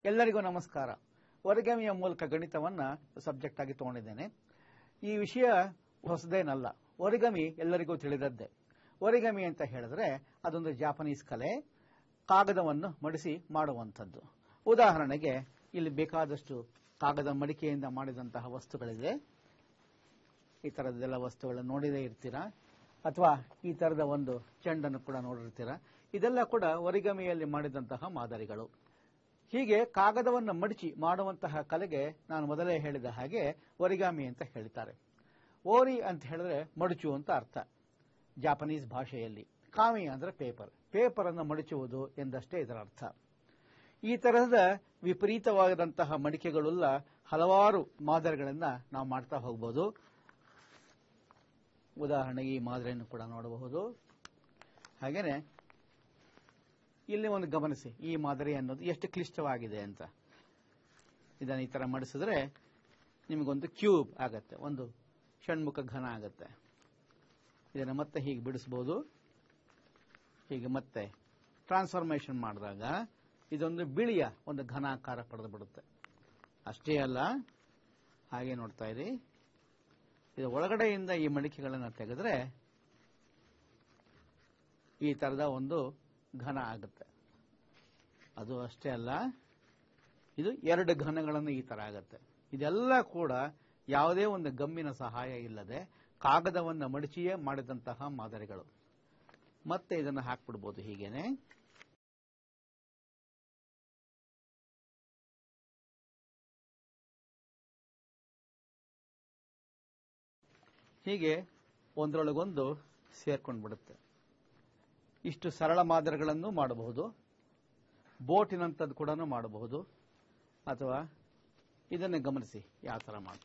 ಎಲ್ಲರಿಗೂ ನಮಸ್ಕಾರ ಒರಿಗಮಿಯ ಮೂಲಕ ಗಣಿತವನ್ನ ಸಬ್ಜೆಕ್ಟ್ ಆಗಿ ತಗೊಂಡಿದ್ದೇನೆ ಈ ವಿಷಯ ಹೊಸದೇನಲ್ಲ ಒರಿಗಮಿ ಎಲ್ಲರಿಗೂ ತಿಳಿದದ್ದೇ ಒರಿಗಮಿ ಅಂತ ಹೇಳಿದ್ರೆ ಅದೊಂದು ಜಾಪನೀಸ್ ಕಲೆ ಕಾಗದವನ್ನು ಮಡಿಸಿ ಮಾಡುವಂಥದ್ದು ಉದಾಹರಣೆಗೆ ಇಲ್ಲಿ ಬೇಕಾದಷ್ಟು ಕಾಗದ ಮಡಿಕೆಯಿಂದ ಮಾಡಿದಂತಹ ವಸ್ತುಗಳಿದೆ ಈ ತರದ್ದೆಲ್ಲ ವಸ್ತುಗಳನ್ನು ನೋಡಿದೇ ಇರ್ತೀರಾ ಅಥವಾ ಈ ತರದ ಒಂದು ಚೆಂಡನ್ನು ಕೂಡ ನೋಡಿರ್ತೀರಾ ಇದೆಲ್ಲ ಕೂಡ ಒರಿಗಮಿಯಲ್ಲಿ ಮಾಡಿದಂತಹ ಮಾದರಿಗಳು ಹೀಗೆ ಕಾಗದವನ್ನು ಮಡಿಚಿ ಮಾಡುವಂತಹ ಕಲೆಗೆ ನಾನು ಮೊದಲೇ ಹೇಳಿದ ಹಾಗೆ ಒರಿಗಾಮಿ ಅಂತ ಹೇಳ್ತಾರೆ ಓರಿ ಅಂತ ಹೇಳಿದ್ರೆ ಮಡಚು ಅಂತ ಅರ್ಥ ಜಾಪನೀಸ್ ಭಾಷೆಯಲ್ಲಿ ಕಾಮಿ ಅಂದ್ರೆ ಪೇಪರ್ ಪೇಪರ್ ಅನ್ನು ಮಡಚುವುದು ಎಂದಷ್ಟೇ ಇದರ ಅರ್ಥ ಈ ತರಹದ ವಿಪರೀತವಾದಂತಹ ಮಡಿಕೆಗಳುಳ್ಳ ಹಲವಾರು ಮಾದರಿಗಳನ್ನ ನಾವು ಮಾಡ್ತಾ ಹೋಗಬಹುದು ಉದಾಹರಣೆಗೆ ಈ ಮಾದರಿಯನ್ನು ಕೂಡ ನೋಡಬಹುದು ಹಾಗೇನೆ ಇಲ್ಲಿ ಒಂದು ಗಮನಿಸಿ ಈ ಮಾದರಿ ಅನ್ನೋದು ಎಷ್ಟು ಕ್ಲಿಷ್ಟವಾಗಿದೆ ಅಂತ ಇದನ್ನು ಈ ತರ ಮಡಿಸಿದ್ರೆ ನಿಮಗೊಂದು ಕ್ಯೂಬ್ ಆಗತ್ತೆ ಒಂದು ಷಣ್ಮುಖ ಘನ ಆಗತ್ತೆ ಇದನ್ನು ಮತ್ತೆ ಹೀಗೆ ಬಿಡಿಸಬಹುದು ಹೀಗೆ ಮತ್ತೆ ಟ್ರಾನ್ಸ್ಫಾರ್ಮೇಶನ್ ಮಾಡಿದಾಗ ಇದೊಂದು ಬಿಳಿಯ ಒಂದು ಘನಾಕಾರ ಪಡೆದು ಬಿಡುತ್ತೆ ಅಷ್ಟೇ ಅಲ್ಲ ಹಾಗೆ ನೋಡ್ತಾ ಇರಿ ಇದು ಒಳಗಡೆಯಿಂದ ಈ ಮಡಿಕೆಗಳನ್ನು ತೆಗೆದ್ರೆ ಈ ತರದ ಒಂದು ಘನ ಆಗುತ್ತೆ ಅದು ಅಷ್ಟೇ ಅಲ್ಲ ಇದು ಎರಡು ಘನಗಳನ್ನು ಈ ತರ ಆಗುತ್ತೆ ಇದೆಲ್ಲ ಕೂಡ ಯಾವುದೇ ಒಂದು ಗಮ್ಮಿನ ಸಹಾಯ ಇಲ್ಲದೆ ಕಾಗದವನ್ನು ಮಡಚಿಯೇ ಮಾಡಿದಂತಹ ಮಾದರಿಗಳು ಮತ್ತೆ ಇದನ್ನು ಹಾಕ್ಬಿಡ್ಬೋದು ಹೀಗೇನೆ ಹೀಗೆ ಒಂದರೊಳಗೊಂದು ಸೇರ್ಕೊಂಡು ಬಿಡುತ್ತೆ ಇಷ್ಟು ಸರಳ ಮಾದರಿಗಳನ್ನು ಮಾಡಬಹುದು ಬೋಟಿನಂಥದ್ದು ಕೂಡ ಮಾಡಬಹುದು ಅಥವಾ ಇದನ್ನೇ ಗಮನಿಸಿ ಯಾವ ತರ ಮಾಡಿ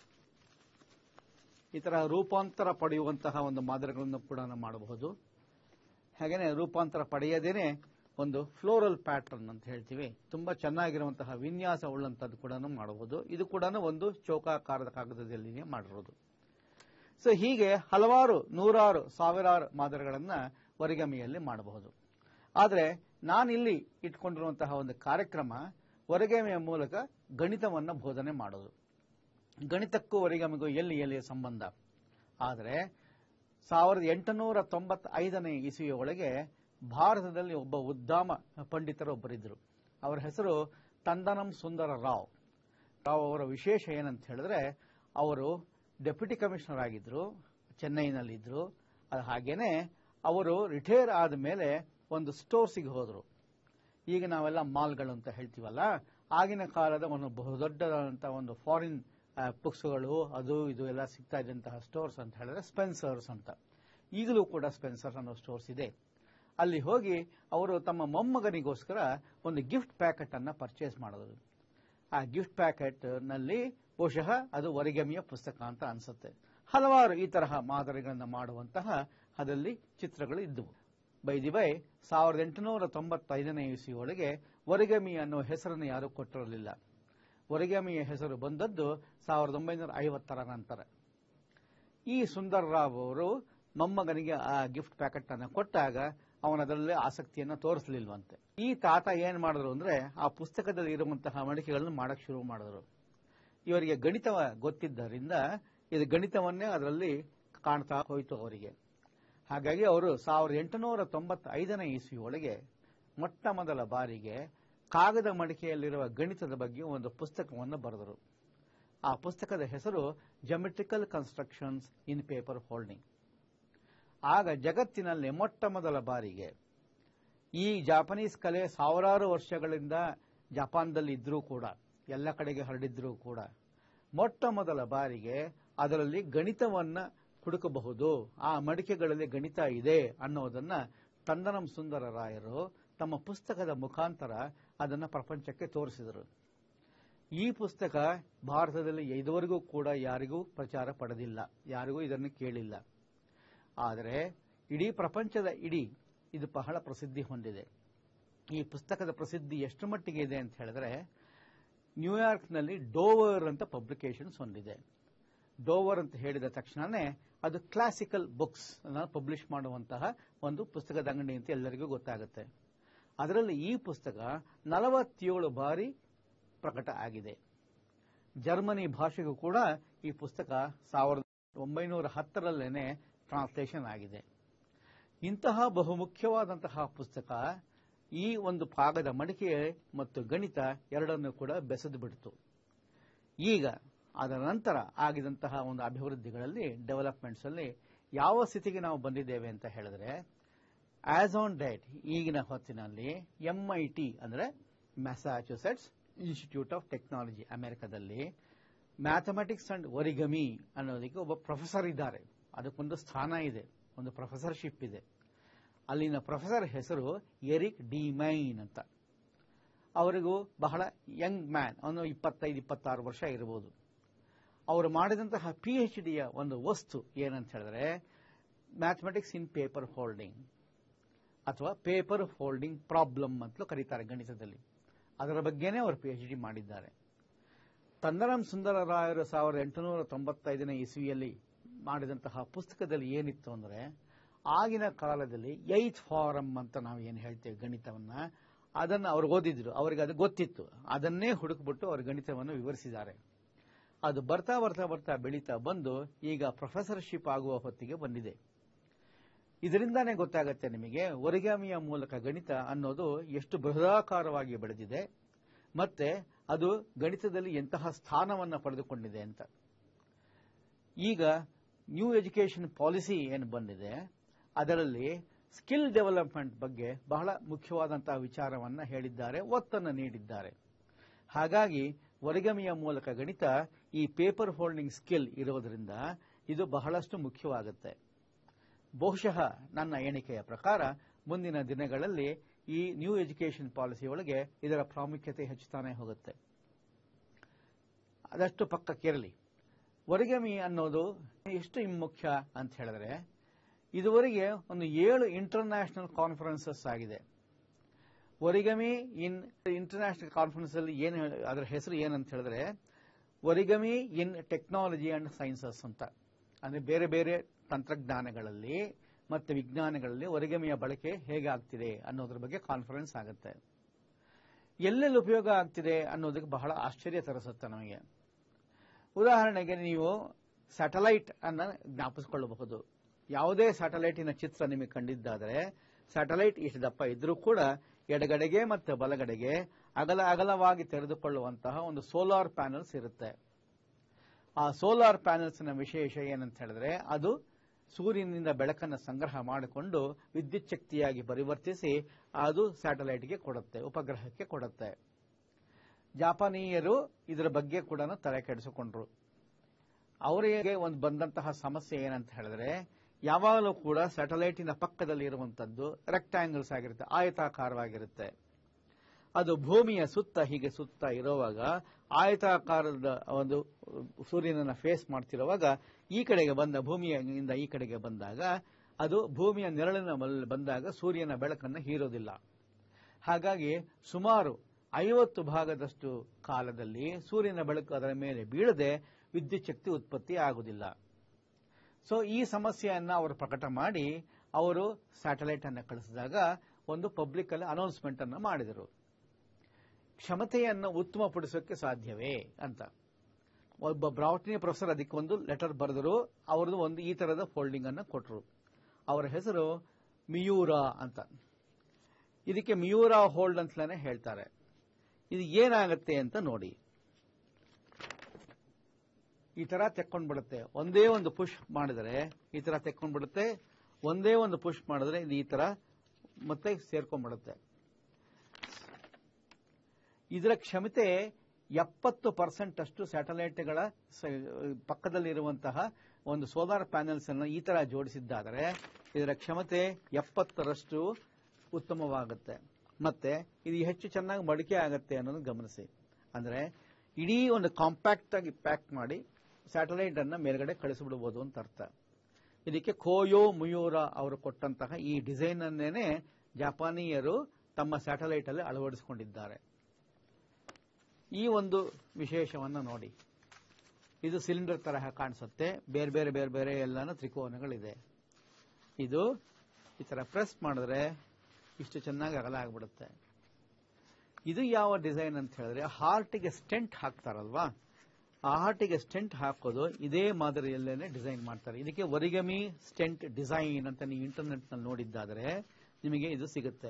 ಈ ತರ ರೂಪಾಂತರ ಪಡೆಯುವಂತಹ ಒಂದು ಮಾದರಿಗಳನ್ನು ಕೂಡ ಮಾಡಬಹುದು ಹಾಗೇನೆ ರೂಪಾಂತರ ಪಡೆಯದೇನೆ ಒಂದು ಫ್ಲೋರಲ್ ಪ್ಯಾಟರ್ನ್ ಅಂತ ಹೇಳ್ತೀವಿ ತುಂಬಾ ಚೆನ್ನಾಗಿರುವಂತಹ ವಿನ್ಯಾಸ ಉಳ್ಳಂತದ್ದು ಕೂಡ ಮಾಡಬಹುದು ಇದು ಕೂಡ ಒಂದು ಚೌಕಾಕಾರದ ಕಾಗದದಲ್ಲಿ ಮಾಡಿರೋದು ಸೊ ಹೀಗೆ ಹಲವಾರು ನೂರಾರು ಸಾವಿರಾರು ಮಾದರಿಗಳನ್ನ ಒರಿಗಮಿಯಲ್ಲಿ ಮಾಡಬಹುದು ಆದರೆ ನಾನಿಲ್ಲಿ ಇಟ್ಕೊಂಡಿರುವಂತಹ ಒಂದು ಕಾರ್ಯಕ್ರಮ ಒರಿಗಮಿಯ ಮೂಲಕ ಗಣಿತವನ್ನ ಬೋಧನೆ ಮಾಡೋದು ಗಣಿತಕ್ಕೂ ಒರಿಗಮಿಗೂ ಎಲ್ಲಿ ಎಲ್ಲಿಯ ಸಂಬಂಧ ಆದರೆ ಸಾವಿರದ ಎಂಟುನೂರ ತೊಂಬತ್ತೈದನೇ ಇಸುವಿಯ ಒಳಗೆ ಭಾರತದಲ್ಲಿ ಒಬ್ಬ ಉದ್ದಾಮ ಪಂಡಿತರೊಬ್ಬರಿದ್ದರು ಅವರ ಹೆಸರು ತಂದನಂ ಸುಂದರ ರಾವ್ ರಾವ್ ಅವರ ವಿಶೇಷ ಏನಂತ ಹೇಳಿದ್ರೆ ಅವರು ಡೆಪ್ಯೂಟಿ ಕಮಿಷನರ್ ಆಗಿದ್ರು ಚೆನ್ನೈನಲ್ಲಿದ್ದರು ಅದು ಹಾಗೇನೆ ಅವರು ರಿಟೈರ್ ಆದ ಮೇಲೆ ಒಂದು ಸ್ಟೋರ್ಸಿಗೆ ಹೋದರು ಈಗ ನಾವೆಲ್ಲ ಮಾಲ್ಗಳು ಅಂತ ಹೇಳ್ತೀವಲ್ಲ ಆಗಿನ ಕಾಲದ ಒಂದು ಬಹುದೊಡ್ಡದಾದಂತಹ ಒಂದು ಫಾರಿನ್ ಬುಕ್ಸ್ಗಳು ಅದು ಇದು ಎಲ್ಲ ಸಿಗ್ತಾ ಇದ್ದಂತಹ ಸ್ಟೋರ್ಸ್ ಅಂತ ಹೇಳಿದ್ರೆ ಸ್ಪೆನ್ಸರ್ಸ್ ಅಂತ ಈಗಲೂ ಕೂಡ ಸ್ಪೆನ್ಸರ್ಸ್ ಅನ್ನೋ ಸ್ಟೋರ್ಸ್ ಇದೆ ಅಲ್ಲಿ ಹೋಗಿ ಅವರು ತಮ್ಮ ಮೊಮ್ಮಗನಿಗೋಸ್ಕರ ಒಂದು ಗಿಫ್ಟ್ ಪ್ಯಾಕೆಟ್ ಅನ್ನ ಪರ್ಚೇಸ್ ಮಾಡಿದ್ರು ಆ ಗಿಫ್ಟ್ ಪ್ಯಾಕೆಟ್ ನಲ್ಲಿ ಬಹುಶಃ ಅದು ಒರಿಗಮಿಯ ಪುಸ್ತಕ ಅಂತ ಅನ್ಸುತ್ತೆ ಹಲವಾರು ಈ ತರಹ ಮಾದರಿಗಳನ್ನು ಮಾಡುವಂತಹ ಅದರಲ್ಲಿ ಚಿತ್ರಗಳು ಇದ್ದವು ಬೈದಿ ಬೈ ಸಾವಿರದ ಎಂಟುನೂರ ತೊಂಬತ್ತೈದನೇ ಇಸಿಯೊಳಗೆ ಒರಿಗಮಿ ಅನ್ನೋ ಹೆಸರನ್ನು ಯಾರೂ ಕೊಟ್ಟಿರಲಿಲ್ಲ ಒರಿಗಮಿಯ ಹೆಸರು ಬಂದದ್ದು ಸಾವಿರದ ಒಂಬೈನೂರ ಐವತ್ತರ ನಂತರ ಈ ಸುಂದರ್ ರಾವ್ ಅವರು ಮೊಮ್ಮಗನಿಗೆ ಆ ಗಿಫ್ಟ್ ಪ್ಯಾಕೆಟ್ ಅನ್ನು ಕೊಟ್ಟಾಗ ಅವನದರಲ್ಲಿ ಆಸಕ್ತಿಯನ್ನು ತೋರಿಸಲಿಲ್ವಂತೆ ಈ ತಾತ ಏನ್ ಮಾಡಿದ್ರು ಅಂದ್ರೆ ಆ ಪುಸ್ತಕದಲ್ಲಿ ಇರುವಂತಹ ಮಡಿಕೆಗಳನ್ನು ಮಾಡಕ್ ಶುರು ಮಾಡಿದ್ರು ಇವರಿಗೆ ಗಣಿತ ಗೊತ್ತಿದ್ದರಿಂದ ಇದು ಗಣಿತವನ್ನೇ ಅದರಲ್ಲಿ ಕಾಣ್ತಾ ಹೋಯಿತು ಅವರಿಗೆ ಹಾಗಾಗಿ ಅವರು ಸಾವಿರದ ಎಂಟುನೂರ ತೊಂಬತ್ತೈದನೇ ಇಸ್ವಿಯೊಳಗೆ ಮೊಟ್ಟ ಮೊದಲ ಬಾರಿಗೆ ಕಾಗದ ಮಡಿಕೆಯಲ್ಲಿರುವ ಗಣಿತದ ಬಗ್ಗೆ ಒಂದು ಪುಸ್ತಕವನ್ನು ಬರೆದರು ಆ ಪುಸ್ತಕದ ಹೆಸರು geometrical constructions in paper holding ಆಗ ಜಗತ್ತಿನಲ್ಲಿ ಮೊಟ್ಟ ಮೊದಲ ಬಾರಿಗೆ ಈ ಜಾಪನೀಸ್ ಕಲೆ ಸಾವಿರಾರು ವರ್ಷಗಳಿಂದ ಜಪಾನ್ದಲ್ಲಿ ಇದ್ರೂ ಕೂಡ ಎಲ್ಲ ಕಡೆಗೆ ಹರಡಿದ್ರೂ ಕೂಡ ಮೊಟ್ಟ ಮೊದಲ ಬಾರಿಗೆ ಅದರಲ್ಲಿ ಗಣಿತವನ್ನ ಹುಡುಕಬಹುದು ಆ ಮಡಿಕೆಗಳಲ್ಲಿ ಗಣಿತ ಇದೆ ಅನ್ನೋದನ್ನ ತಂದನಂ ಸುಂದರ ರಾಯರು ತಮ್ಮ ಪುಸ್ತಕದ ಮುಖಾಂತರ ಅದನ್ನು ಪ್ರಪಂಚಕ್ಕೆ ತೋರಿಸಿದರು ಈ ಪುಸ್ತಕ ಭಾರತದಲ್ಲಿ ಇದುವರೆಗೂ ಕೂಡ ಯಾರಿಗೂ ಪ್ರಚಾರ ಪಡೆದಿಲ್ಲ ಯಾರಿಗೂ ಇದನ್ನು ಕೇಳಿಲ್ಲ ಆದರೆ ಇಡೀ ಪ್ರಪಂಚದ ಇಡೀ ಇದು ಬಹಳ ಪ್ರಸಿದ್ಧಿ ಹೊಂದಿದೆ ಈ ಪುಸ್ತಕದ ಪ್ರಸಿದ್ಧಿ ಎಷ್ಟು ಮಟ್ಟಿಗೆ ಇದೆ ಅಂತ ಹೇಳಿದ್ರೆ ನ್ಯೂಯಾರ್ಕ್ನಲ್ಲಿ ಡೋವರ್ ಅಂತ ಪಬ್ಲಿಕೇಶನ್ಸ್ ಹೊಂದಿದೆ ಡೋವರ್ ಅಂತ ಹೇಳಿದ ತಕ್ಷಣನೇ ಅದು ಕ್ಲಾಸಿಕಲ್ ಬುಕ್ಸ್ ಪಬ್ಲಿಷ್ ಮಾಡುವಂತಹ ಒಂದು ಪುಸ್ತಕದ ಅಂಗಡಿ ಅಂತ ಎಲ್ಲರಿಗೂ ಗೊತ್ತಾಗುತ್ತೆ ಅದರಲ್ಲಿ ಈ ಪುಸ್ತಕ ನಲವತ್ತೇಳು ಬಾರಿ ಪ್ರಕಟ ಆಗಿದೆ ಜರ್ಮನಿ ಭಾಷೆಗೂ ಕೂಡ ಈ ಪುಸ್ತಕ ಸಾವಿರದ ಒಂಬೈನೂರ ಹತ್ತರಲ್ಲೇನೆ ಟ್ರಾನ್ಸ್ಲೇಷನ್ ಆಗಿದೆ ಇಂತಹ ಬಹುಮುಖ್ಯವಾದಂತಹ ಪುಸ್ತಕ ಈ ಒಂದು ಭಾಗದ ಮಡಿಕೆ ಮತ್ತು ಗಣಿತ ಎರಡನ್ನೂ ಕೂಡ ಬೆಸೆದು ಬಿಡ್ತು ಈಗ ಅದರ ನಂತರ ಆಗಿದಂತಹ ಒಂದು ಅಭಿವೃದ್ಧಿಗಳಲ್ಲಿ ಡೆವಲಪ್ಮೆಂಟ್ಸ್ ಅಲ್ಲಿ ಯಾವ ಸ್ಥಿತಿಗೆ ನಾವು ಬಂದಿದ್ದೇವೆ ಅಂತ ಹೇಳಿದ್ರೆ ಆಸ್ ಆನ್ ಡೇಟ್ ಈಗಿನ ಹೊತ್ತಿನಲ್ಲಿ ಎಂಐಟಿ ಅಂದ್ರೆ ಮ್ಯಾಸಾಚುಸೆಟ್ಸ್ ಇನ್ಸ್ಟಿಟ್ಯೂಟ್ ಆಫ್ ಟೆಕ್ನಾಲಜಿ ಅಮೆರಿಕದಲ್ಲಿ ಮ್ಯಾಥಮೆಟಿಕ್ಸ್ ಅಂಡ್ ಒರಿಗಮಿ ಅನ್ನೋದಕ್ಕೆ ಒಬ್ಬ ಪ್ರೊಫೆಸರ್ ಇದ್ದಾರೆ ಅದಕ್ಕೊಂದು ಸ್ಥಾನ ಇದೆ ಒಂದು ಪ್ರೊಫೆಸರ್ಶಿಪ್ ಇದೆ ಅಲ್ಲಿನ ಪ್ರೊಫೆಸರ್ ಹೆಸರು ಎರಿಕ್ ಡಿಮೈನ್ ಅಂತ ಅವರಿಗೂ ಬಹಳ ಯಂಗ್ ಮ್ಯಾನ್ ಅವನು ಇಪ್ಪತ್ತೈದು ಇಪ್ಪತ್ತಾರು ವರ್ಷ ಇರಬಹುದು ಅವರು ಮಾಡಿದಂತಹ ಪಿ ಎಚ್ ಡಿಯ ಒಂದು ವಸ್ತು ಏನಂತ ಹೇಳಿದ್ರೆ ಮ್ಯಾಥಮೆಟಿಕ್ಸ್ ಇನ್ ಪೇಪರ್ ಹೋಲ್ಡಿಂಗ್ ಅಥವಾ ಪೇಪರ್ ಹೋಲ್ಡಿಂಗ್ ಪ್ರಾಬ್ಲಮ್ ಅಂತಲೂ ಕರೀತಾರೆ ಗಣಿತದಲ್ಲಿ ಅದರ ಬಗ್ಗೆನೇ ಅವರು ಪಿ ಎಚ್ ಡಿ ಮಾಡಿದ್ದಾರೆ ತಂದರಂ ಸುಂದರರಾಯರು ಸಾವಿರದ ಎಂಟುನೂರ ತೊಂಬತ್ತೈದನೇ ಇಸ್ವಿಯಲ್ಲಿ ಮಾಡಿದಂತಹ ಪುಸ್ತಕದಲ್ಲಿ ಏನಿತ್ತು ಅಂದ್ರೆ ಆಗಿನ ಕಾಲದಲ್ಲಿ ಏತ್ ಫಾರಂ ಅಂತ ನಾವು ಏನು ಹೇಳ್ತೇವೆ ಗಣಿತವನ್ನ ಅದನ್ನು ಅವ್ರು ಓದಿದ್ರು ಅವರಿಗೆ ಅದು ಗೊತ್ತಿತ್ತು ಅದನ್ನೇ ಹುಡುಕ್ಬಿಟ್ಟು ಅವರು ಗಣಿತವನ್ನು ವಿವರಿಸಿದ್ದಾರೆ ಅದು ಬರ್ತಾ ಬರ್ತಾ ಬರ್ತಾ ಬೆಳೀತಾ ಬಂದು ಈಗ ಪ್ರೊಫೆಸರ್ಶಿಪ್ ಆಗುವ ಹೊತ್ತಿಗೆ ಬಂದಿದೆ ಇದರಿಂದಾನೇ ಗೊತ್ತಾಗುತ್ತೆ ನಿಮಗೆ ಒರಿಗಾಮಿಯ ಮೂಲಕ ಗಣಿತ ಅನ್ನೋದು ಎಷ್ಟು ಬೃಹದಾಕಾರವಾಗಿ ಬೆಳೆದಿದೆ ಮತ್ತೆ ಅದು ಗಣಿತದಲ್ಲಿ ಎಂತಹ ಸ್ಥಾನವನ್ನು ಪಡೆದುಕೊಂಡಿದೆ ಅಂತ ಈಗ ನ್ಯೂ ಎಜುಕೇಷನ್ ಪಾಲಿಸಿ ಏನು ಬಂದಿದೆ ಅದರಲ್ಲಿ ಸ್ಕಿಲ್ ಡೆವಲಪ್ಮೆಂಟ್ ಬಗ್ಗೆ ಬಹಳ ಮುಖ್ಯವಾದಂತಹ ವಿಚಾರವನ್ನ ಹೇಳಿದ್ದಾರೆ ಒತ್ತನ್ನು ನೀಡಿದ್ದಾರೆ ಹಾಗಾಗಿ ಒರಿಗಮಿಯ ಮೂಲಕ ಗಣಿತ ಈ ಪೇಪರ್ ಹೋಲ್ಡಿಂಗ್ ಸ್ಕಿಲ್ ಇರೋದ್ರಿಂದ ಇದು ಬಹಳಷ್ಟು ಮುಖ್ಯವಾಗುತ್ತೆ ಬಹುಶಃ ನನ್ನ ಎಣಿಕೆಯ ಪ್ರಕಾರ ಮುಂದಿನ ದಿನಗಳಲ್ಲಿ ಈ ನ್ಯೂ ಎಜುಕೇಷನ್ ಪಾಲಿಸಿ ಒಳಗೆ ಇದರ ಪ್ರಾಮುಖ್ಯತೆ ಹೆಚ್ಚುತ್ತಾನೆ ಹೋಗುತ್ತೆ ಅದಷ್ಟು ಪಕ್ಕಕ್ಕಿರಲಿ ಒರಿಗಮಿ ಅನ್ನೋದು ಎಷ್ಟು ಮುಖ್ಯ ಅಂತ ಹೇಳಿದ್ರೆ ಇದುವರೆಗೆ ಒಂದು ಏಳು ಇಂಟರ್ನ್ಯಾಷನಲ್ ಕಾನ್ಫರೆನ್ಸಸ್ ಆಗಿದೆ ಒರಿಗಮಿ ಇನ್ ಇಂಟರ್ನ್ಯಾಷನಲ್ ಕಾನ್ಫರೆನ್ಸ್ ಅಲ್ಲಿ ಏನು ಅದರ ಹೆಸರು ಏನಂತ ಹೇಳಿದ್ರೆ origami in technology and sciences ಅಂತ ಅಂದ್ರೆ ಬೇರೆ ಬೇರೆ ತಂತ್ರಜ್ಞಾನಗಳಲ್ಲಿ ಮತ್ತು ವಿಜ್ಞಾನಗಳಲ್ಲಿ ಒರಿಗಮಿಯ ಬಳಕೆ ಹೇಗೆ ಆಗ್ತಿದೆ ಅನ್ನೋದ್ರ ಬಗ್ಗೆ ಕಾನ್ಫರೆನ್ಸ್ ಆಗುತ್ತೆ ಎಲ್ಲೆಲ್ಲಿ ಉಪಯೋಗ ಆಗ್ತಿದೆ ಅನ್ನೋದಕ್ಕೆ ಬಹಳ ಆಶ್ಚರ್ಯ ತರಿಸುತ್ತೆ ನಮಗೆ ಉದಾಹರಣೆಗೆ ನೀವು ಸ್ಯಾಟಲೈಟ್ ಅನ್ನ ಜ್ಞಾಪಿಸಿಕೊಳ್ಳಬಹುದು ಯಾವುದೇ ಸ್ಯಾಟಲೈಟಿನ ಚಿತ್ರ ನಿಮಗೆ ಕಂಡಿದ್ದಾದರೆ ಸ್ಯಾಟಲೈಟ್ ಇಷ್ಟು ದಪ್ಪ ಇದ್ರೂ ಕೂಡ ಎಡಗಡೆಗೆ ಮತ್ತು ಬಲಗಡೆಗೆ ಅಗಲ ಅಗಲವಾಗಿ ತೆರೆದುಕೊಳ್ಳುವಂತಹ ಒಂದು ಸೋಲಾರ್ ಪ್ಯಾನಲ್ಸ್ ಇರುತ್ತೆ ಆ ಸೋಲಾರ್ ಪ್ಯಾನಲ್ಸ್ನ ವಿಶೇಷ ಏನಂತ ಹೇಳಿದ್ರೆ ಅದು ಸೂರ್ಯನಿಂದ ಬೆಳಕನ್ನು ಸಂಗ್ರಹ ಮಾಡಿಕೊಂಡು ವಿದ್ಯುತ್ ಶಕ್ತಿಯಾಗಿ ಪರಿವರ್ತಿಸಿ ಅದು ಸ್ಯಾಟಲೈಟ್ಗೆ ಕೊಡುತ್ತೆ ಉಪಗ್ರಹಕ್ಕೆ ಕೊಡುತ್ತೆ ಜಾಪಾನೀಯರು ಇದರ ಬಗ್ಗೆ ಕೂಡ ತಲೆ ಕೆಡಿಸಿಕೊಂಡ್ರು ಅವರಿಗೆ ಒಂದು ಬಂದಂತಹ ಸಮಸ್ಯೆ ಏನಂತ ಹೇಳಿದ್ರೆ ಯಾವಾಗಲೂ ಕೂಡ ಸ್ಯಾಟಲೈಟಿನ ಪಕ್ಕದಲ್ಲಿ ಇರುವಂತದ್ದು ರೆಕ್ಟಾಂಗಲ್ಸ್ ಆಗಿರುತ್ತೆ ಆಯತಾಕಾರವಾಗಿರುತ್ತೆ ಅದು ಭೂಮಿಯ ಸುತ್ತ ಹೀಗೆ ಸುತ್ತ ಇರುವಾಗ ಆಯತಾಕಾರದ ಒಂದು ಸೂರ್ಯನನ್ನ ಫೇಸ್ ಮಾಡ್ತಿರುವಾಗ ಈ ಕಡೆಗೆ ಬಂದ ಭೂಮಿಯಿಂದ ಈ ಕಡೆಗೆ ಬಂದಾಗ ಅದು ಭೂಮಿಯ ನೆರಳಿನ ಮೇಲೆ ಬಂದಾಗ ಸೂರ್ಯನ ಬೆಳಕನ್ನು ಹೀರೋದಿಲ್ಲ ಹಾಗಾಗಿ ಸುಮಾರು ಐವತ್ತು ಭಾಗದಷ್ಟು ಕಾಲದಲ್ಲಿ ಸೂರ್ಯನ ಬೆಳಕು ಅದರ ಮೇಲೆ ಬೀಳದೆ ವಿದ್ಯುತ್ ಶಕ್ತಿ ಉತ್ಪತ್ತಿ ಆಗುವುದಿಲ್ಲ ಸೊ ಈ ಸಮಸ್ಯೆಯನ್ನ ಅವರು ಪ್ರಕಟ ಮಾಡಿ ಅವರು ಸ್ಯಾಟಲೈಟ್ ಅನ್ನು ಕಳಿಸಿದಾಗ ಒಂದು ಪಬ್ಲಿಕ್ ಅಲ್ಲಿ ಅನೌನ್ಸ್ಮೆಂಟ್ ಅನ್ನು ಮಾಡಿದರು ಕ್ಷಮತೆಯನ್ನು ಉತ್ತಮಪಡಿಸೋಕೆ ಸಾಧ್ಯವೇ ಅಂತ ಒಬ್ಬ ಬ್ರಾಟ್ನಿ ಪ್ರೊಫೆಸರ್ ಅದಕ್ಕೆ ಒಂದು ಲೆಟರ್ ಬರೆದರು ಅವ್ರದ್ದು ಒಂದು ಈ ತರದ ಫೋಲ್ಡಿಂಗ್ ಅನ್ನು ಕೊಟ್ಟರು ಅವರ ಹೆಸರು ಮಿಯೂರಾ ಅಂತ ಇದಕ್ಕೆ ಮಿಯೂರಾ ಹೋಲ್ಡ್ ಅಂತಲೇ ಹೇಳ್ತಾರೆ ಇದು ಏನಾಗುತ್ತೆ ಅಂತ ನೋಡಿ ಈ ತರ ತೆಕ್ಕೊಂಡ್ಬಿಡುತ್ತೆ ಒಂದೇ ಒಂದು ಪುಷ್ ಮಾಡಿದರೆ ಈ ತರ ತೆಕ್ಕೊಂಡ್ಬಿಡುತ್ತೆ ಒಂದೇ ಒಂದು ಪುಷ್ ಮಾಡಿದ್ರೆ ಇದು ಈ ತರ ಮತ್ತೆ ಸೇರ್ಕೊಂಡ್ಬಿಡುತ್ತೆ ಇದರ ಕ್ಷಮತೆ ಎಪ್ಪತ್ತು ಪರ್ಸೆಂಟ್ ಅಷ್ಟು ಸ್ಯಾಟಲೈಟ್ಗಳ ಪಕ್ಕದಲ್ಲಿರುವಂತಹ ಒಂದು ಸೋಲಾರ್ ಪ್ಯಾನೆಲ್ಸ್ ಅನ್ನು ಈ ತರ ಜೋಡಿಸಿದ್ದಾದರೆ ಇದರ ಕ್ಷಮತೆ ಎಪ್ಪತ್ತರಷ್ಟು ಉತ್ತಮವಾಗುತ್ತೆ ಮತ್ತೆ ಇದು ಹೆಚ್ಚು ಚೆನ್ನಾಗಿ ಮಡಿಕೆ ಆಗುತ್ತೆ ಅನ್ನೋದು ಗಮನಿಸಿ ಅಂದ್ರೆ ಇಡೀ ಒಂದು ಕಾಂಪ್ಯಾಕ್ಟ್ ಆಗಿ ಪ್ಯಾಕ್ ಮಾಡಿ ಸ್ಯಾಟಲೈಟ್ ಅನ್ನ ಮೇಲ್ಗಡೆ ಕಳಿಸಿಬಿಡಬಹುದು ಅಂತ ಅರ್ಥ ಇದಕ್ಕೆ ಖೋಯೋ ಮುಯೂರಾ ಅವರು ಕೊಟ್ಟಂತಹ ಈ ಡಿಸೈನ್ ಅನ್ನೇನೆ ಜಪಾನೀಯರು ತಮ್ಮ ಸ್ಯಾಟಲೈಟ್ ಅಲ್ಲಿ ಅಳವಡಿಸಿಕೊಂಡಿದ್ದಾರೆ ಈ ಒಂದು ವಿಶೇಷವನ್ನು ನೋಡಿ ಇದು ಸಿಲಿಂಡರ್ ತರಹ ಕಾಣಿಸುತ್ತೆ ಬೇರೆ ಬೇರೆ ಬೇರೆ ಬೇರೆ ಎಲ್ಲಾನು ತ್ರಿಕೋನಗಳಿದೆ ಇದು ಈ ತರ ಪ್ರೆಸ್ ಮಾಡಿದ್ರೆ ಇಷ್ಟು ಚೆನ್ನಾಗಿ ಅಗಲ ಆಗ್ಬಿಡುತ್ತೆ ಇದು ಯಾವ ಡಿಸೈನ್ ಅಂತ ಹೇಳಿದ್ರೆ ಹಾರ್ಟಿಗೆ ಸ್ಟೆಂಟ್ ಹಾಕ್ತಾರಲ್ವಾ ಆ ಹಾರ್ಟಿಗೆ ಸ್ಟೆಂಟ್ ಹಾಕೋದು ಇದೇ ಮಾದರಿಯಲ್ಲೇನೆ ಡಿಸೈನ್ ಮಾಡ್ತಾರೆ ಇದಕ್ಕೆ ಒರಿಗಮಿ ಸ್ಟೆಂಟ್ ಡಿಸೈನ್ ಅಂತ ನೀವು ಇಂಟರ್ನೆಟ್ ನಲ್ಲಿ ನೋಡಿದ್ದಾದರೆ ನಿಮಗೆ ಇದು ಸಿಗುತ್ತೆ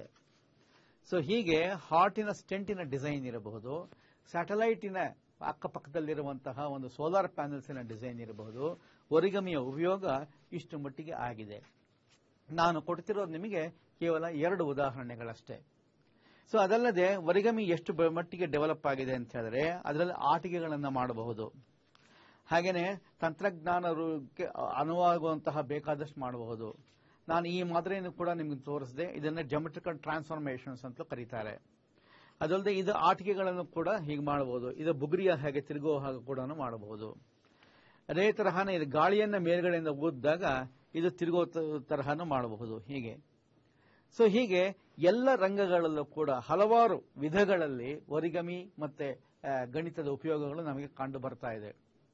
ಸೊ ಹೀಗೆ ಹಾರ್ಟಿನ ಸ್ಟೆಂಟಿನ ಡಿಸೈನ್ ಇರಬಹುದು ಸ್ಯಾಟಲೈಟಿನ ಅಕ್ಕಪಕ್ಕದಲ್ಲಿರುವಂತಹ ಒಂದು ಸೋಲಾರ್ ಪ್ಯಾನೆಲ್ಸಿನ ಡಿಸೈನ್ ಇರಬಹುದು ಒರಿಗಮಿಯ ಉಪಯೋಗ ಇಷ್ಟು ಮಟ್ಟಿಗೆ ಆಗಿದೆ ನಾನು ಕೊಡ್ತಿರೋದು ನಿಮಗೆ ಕೇವಲ ಎರಡು ಉದಾಹರಣೆಗಳಷ್ಟೇ ಸೊ ಅದಲ್ಲದೆ ಒರಿಗಮಿ ಎಷ್ಟು ಬ- ಮಟ್ಟಿಗೆ ಡೆವಲಪ್ ಆಗಿದೆ ಅಂತ ಹೇಳಿದ್ರೆ ಅದರಲ್ಲಿ ಆಟಿಕೆಗಳನ್ನು ಮಾಡಬಹುದು ಹಾಗೇನೆ ತಂತ್ರಜ್ಞಾನಕ್ಕೆ ಅನುವಾಗುವಂತಹ ಬೇಕಾದಷ್ಟು ಮಾಡಬಹುದು ನಾನು ಈ ಮಾದರಿಯನ್ನು ಕೂಡ ನಿಮಗೆ ತೋರಿಸಿದೆ ಇದನ್ನ ಜಮೆಟ್ರಿಕಲ್ ಟ್ರಾನ್ಸ್ಫಾರ್ಮೇಶನ್ಸ್ ಅಂತ ಕರೀತಾರೆ ಅದಲ್ಲದೆ ಇದು ಆಟಿಕೆಗಳನ್ನು ಕೂಡ ಹೀಗೆ ಮಾಡಬಹುದು ಇದು ಬುಗುರಿಯ ಹಾಗೆ ತಿರುಗುವ ಹಾಗೆ ಕೂಡ ಮಾಡಬಹುದು ಅದೇ ತರಹನೇ ಇದು ಗಾಳಿಯನ್ನ ಮೇಲ್ಗಡೆಯಿಂದ ಊದಿದಾಗ ಇದು ತಿರುಗೋ ತ- ತರಹನೂ ಮಾಡಬಹುದು ಹೀಗೆ ಸೊ ಹೀಗೆ ಎಲ್ಲ ರಂಗಗಳಲ್ಲೂ ಕೂಡ ಹಲವಾರು ವಿಧಗಳಲ್ಲಿ ಒರಿಗಮಿ ಮತ್ತೆ ಆ, ಗಣಿತದ ಉಪಯೋಗಗಳು ನಮಗೆ ಕಂಡು ಬರ್ತಾ ಇದೆ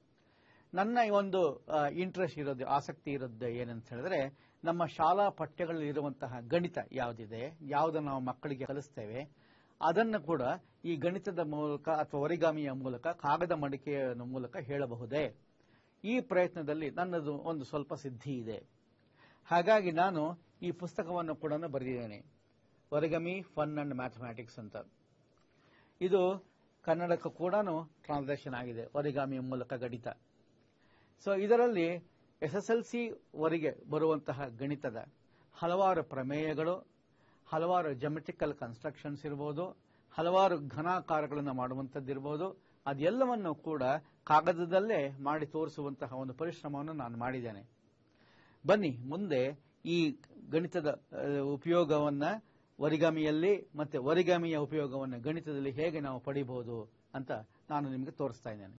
ನನ್ನ ಈ ಒಂದು ಇಂಟ್ರೆಸ್ಟ್ ಇರೋದು ಆಸಕ್ತಿ ಇರೋದು ಏನಂತ ಹೇಳಿದ್ರೆ ನಮ್ಮ ಶಾಲಾ ಪಠ್ಯಗಳಲ್ಲಿ ಇರುವಂತಹ ಗಣಿತ ಯಾವುದಿದೆ ಯಾವುದನ್ನು ನಾವು ಮಕ್ಕಳಿಗೆ ಕಲಿಸ್ತೇವೆ ಅದನ್ನು ಕೂಡ ಈ ಗಣಿತದ ಮೂಲಕ ಅಥವಾ ಒರಿಗಾಮಿಯ ಮೂಲಕ ಕಾಗದ ಮಡಿಕೆಯ ಮೂಲಕ ಹೇಳಬಹುದೇ ಈ ಪ್ರಯತ್ನದಲ್ಲಿ ನನ್ನದು ಒಂದು ಸ್ವಲ್ಪ ಸಿದ್ಧಿ ಇದೆ ಹಾಗಾಗಿ ನಾನು ಈ ಪುಸ್ತಕವನ್ನು ಕೂಡ ಬರೆದಿದ್ದೇನೆ ಒರಿಗಮಿ ಫನ್ ಅಂಡ್ ಮ್ಯಾಥಮ್ಯಾಟಿಕ್ಸ್ ಅಂತ ಇದು ಕನ್ನಡಕ್ಕೂ ಕೂಡ ಟ್ರಾನ್ಸ್ಲೇಷನ್ ಆಗಿದೆ ಒರಿಗಾಮಿಯ ಮೂಲಕ ಗಣಿತ ಸೊ ಇದರಲ್ಲಿ ಎಸ್ ಎಸ್ ಎಲ್ ಸಿ ವರೆಗೆ ಬರುವಂತಹ ಗಣಿತದ ಹಲವಾರು ಪ್ರಮೇಯಗಳು ಹಲವಾರು ಜಮೆಟ್ರಿಕಲ್ ಕನ್ಸ್ಟ್ರಕ್ಷನ್ಸ್ ಇರಬಹುದು ಹಲವಾರು ಘನಾಕಾರಗಳನ್ನು ಮಾಡುವಂಥದ್ದಿರಬಹುದು ಅದೆಲ್ಲವನ್ನು ಕೂಡ ಕಾಗದದಲ್ಲೇ ಮಾಡಿ ತೋರಿಸುವಂತಹ ಒಂದು ಪರಿಶ್ರಮವನ್ನು ನಾನು ಮಾಡಿದ್ದೇನೆ ಬನ್ನಿ ಮುಂದೆ ಈ ಗಣಿತದ ಆ, ಉಪಯೋಗವನ್ನ ಒರಿಗಾಮಿಯಲ್ಲಿ ಮತ್ತೆ ಒರಿಗಾಮಿಯ ಉಪಯೋಗವನ್ನು ಗಣಿತದಲ್ಲಿ ಹೇಗೆ ನಾವು ಪಡಿಬಹುದು ಅಂತ ನಾನು ನಿಮಗೆ ತೋರಿಸ್ತಾ ಇದ್ದೇನೆ